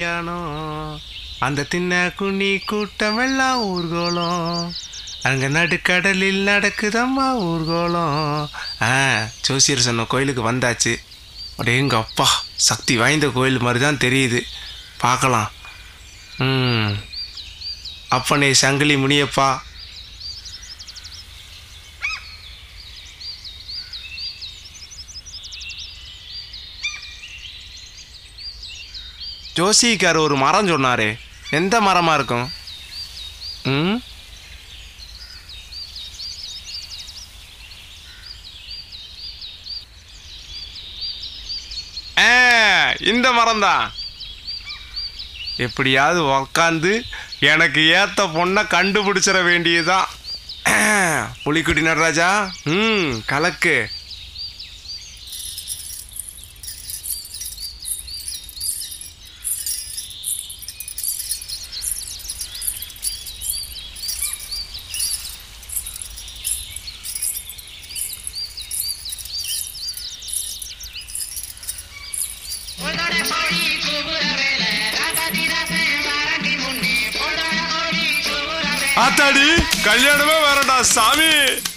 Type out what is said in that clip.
கல்யாணம் அந்த தின்ன குனி கூட்டமெல்லாம் ஊர்கோலம் அங்க நடுக்கடலில் நடக்குதம்மா ஊர்கோலம் ஆ ஜோசியர் சொன்ன கோயிலுக்கு வந்தாச்சு அடேங்க அப்பா சக்தி வாய்ந்த கோயில் மாதிரி தான் தெரியுது பார்க்கலாம் ம் அப்பனே சங்கிலி முனியப்பா ஜோசிக்கார் ஒரு மரம் சொன்னாரே எந்த மரமா இருக்கும் ம் ஆ, இந்த மரம்தான் எப்படியாவது உக்காந்து எனக்கு ஏத்த பொண்ணை கண்டுபிடிச்சிட வேண்டியதுதான் புலிக்குடி நடராஜா ம் கலக்கு ஆத்தாடி கல்யாணமே வேறடா சாமி